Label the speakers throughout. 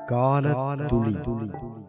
Speaker 1: கால துளி துளி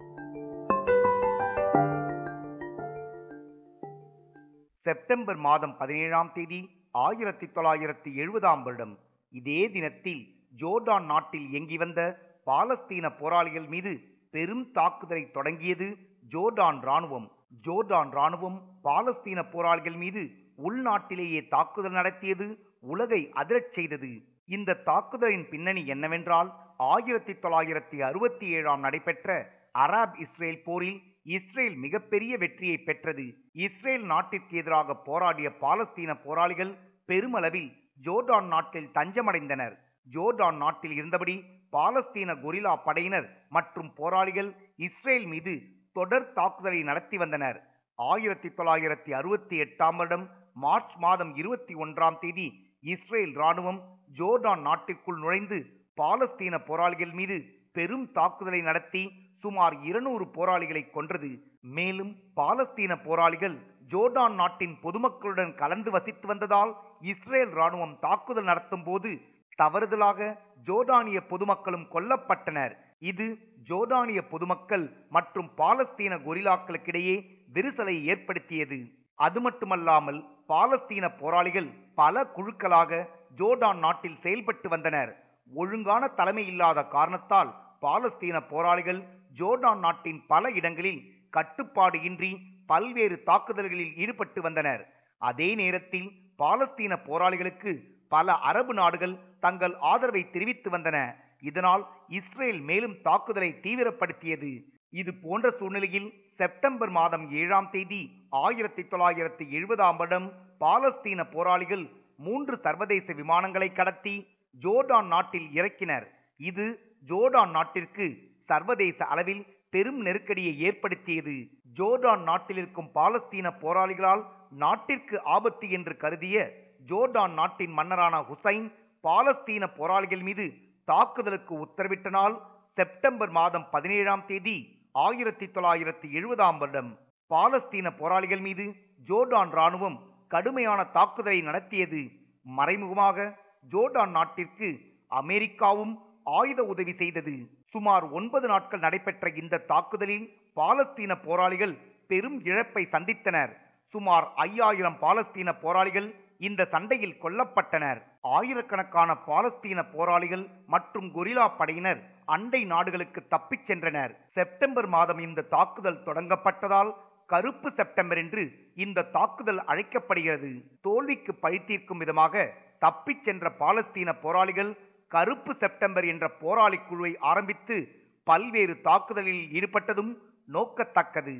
Speaker 2: செப்டம்பர் மாதம் பதினேழாம் தேதி ஆயிரத்தி தொள்ளாயிரத்தி எழுபதாம் வருடம் இதே தினத்தில் ஜோர்டான் நாட்டில் இயங்கி வந்த பாலஸ்தீன போராளிகள் மீது பெரும் தாக்குதலை தொடங்கியது ஜோர்டான் ராணுவம் ஜோர்டான் ராணுவம் பாலஸ்தீன போராளிகள் மீது உள்நாட்டிலேயே தாக்குதல் நடத்தியது உலகை அதிரச் செய்தது இந்த தாக்குதலின் பின்னணி என்னவென்றால் ஆயிரத்தி தொள்ளாயிரத்தி அறுபத்தி ஏழாம் நடைபெற்ற அராப் இஸ்ரேல் போரில் இஸ்ரேல் மிகப்பெரிய வெற்றியை பெற்றது இஸ்ரேல் நாட்டிற்கு எதிராக போராடிய பாலஸ்தீன போராளிகள் பெருமளவில் ஜோர்டான் நாட்டில் தஞ்சமடைந்தனர் ஜோர்டான் நாட்டில் இருந்தபடி பாலஸ்தீன கொரில்லா படையினர் மற்றும் போராளிகள் இஸ்ரேல் மீது தொடர் தாக்குதலை நடத்தி வந்தனர் ஆயிரத்தி தொள்ளாயிரத்தி அறுபத்தி எட்டாம் வருடம் மார்ச் மாதம் இருபத்தி ஒன்றாம் தேதி இஸ்ரேல் ராணுவம் ஜோர்டான் நாட்டிற்குள் நுழைந்து பாலஸ்தீன போராளிகள் மீது பெரும் தாக்குதலை நடத்தி சுமார் இருநூறு போராளிகளை கொன்றது மேலும் பாலஸ்தீன போராளிகள் ஜோர்டான் நாட்டின் பொதுமக்களுடன் கலந்து வசித்து வந்ததால் இஸ்ரேல் ராணுவம் தாக்குதல் நடத்தும் போது தவறுதலாக ஜோர்டானிய பொதுமக்களும் கொல்லப்பட்டனர் இது ஜோர்டானிய பொதுமக்கள் மற்றும் பாலஸ்தீன கொரில்லாக்களுக்கிடையே விரிசலை ஏற்படுத்தியது அது மட்டுமல்லாமல் பாலஸ்தீன போராளிகள் பல குழுக்களாக ஜோர்டான் நாட்டில் செயல்பட்டு வந்தனர் ஒழுங்கான தலைமை இல்லாத காரணத்தால் பாலஸ்தீன போராளிகள் ஜோர்டான் நாட்டின் பல இடங்களில் கட்டுப்பாடு இன்றி பல்வேறு தாக்குதல்களில் ஈடுபட்டு வந்தனர் அதே நேரத்தில் பாலஸ்தீன போராளிகளுக்கு பல அரபு நாடுகள் தங்கள் ஆதரவை தெரிவித்து வந்தன இதனால் இஸ்ரேல் மேலும் தாக்குதலை தீவிரப்படுத்தியது இது போன்ற சூழ்நிலையில் செப்டம்பர் மாதம் ஏழாம் தேதி ஆயிரத்தி தொள்ளாயிரத்தி எழுபதாம் வருடம் பாலஸ்தீன போராளிகள் மூன்று சர்வதேச விமானங்களை கடத்தி ஜோர்டான் நாட்டில் இறக்கினர் இது ஜோர்டான் நாட்டிற்கு சர்வதேச அளவில் பெரும் நெருக்கடியை ஏற்படுத்தியது ஜோர்டான் நாட்டில் இருக்கும் பாலஸ்தீன போராளிகளால் நாட்டிற்கு ஆபத்து என்று கருதிய ஜோர்டான் நாட்டின் மன்னரான ஹுசைன் பாலஸ்தீன போராளிகள் மீது தாக்குதலுக்கு உத்தரவிட்டனால் செப்டம்பர் மாதம் பதினேழாம் தேதி ஆயிரத்தி தொள்ளாயிரத்தி எழுபதாம் வருடம் பாலஸ்தீன போராளிகள் மீது ஜோர்டான் ராணுவம் கடுமையான தாக்குதலை நடத்தியது மறைமுகமாக ஜோர்டான் நாட்டிற்கு அமெரிக்காவும் ஆயுத உதவி செய்தது சுமார் ஒன்பது நாட்கள் நடைபெற்ற இந்த தாக்குதலில் பாலஸ்தீன போராளிகள் பெரும் இழப்பை சந்தித்தனர் சுமார் ஐயாயிரம் பாலஸ்தீன போராளிகள் இந்த சண்டையில் கொல்லப்பட்டனர் ஆயிரக்கணக்கான பாலஸ்தீன போராளிகள் மற்றும் கொரில்லா படையினர் அண்டை நாடுகளுக்கு தப்பிச் சென்றனர் செப்டம்பர் மாதம் இந்த தாக்குதல் தொடங்கப்பட்டதால் கருப்பு செப்டம்பர் என்று இந்த தாக்குதல் அழைக்கப்படுகிறது தோல்விக்கு பழித்தீர்க்கும் விதமாக தப்பிச் சென்ற பாலஸ்தீன போராளிகள் கருப்பு செப்டம்பர் என்ற போராளி குழுவை ஆரம்பித்து பல்வேறு தாக்குதலில் ஈடுபட்டதும் நோக்கத்தக்கது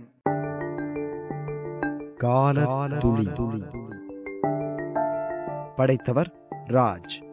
Speaker 1: கால துளி துளி படைத்தவர் ராஜ்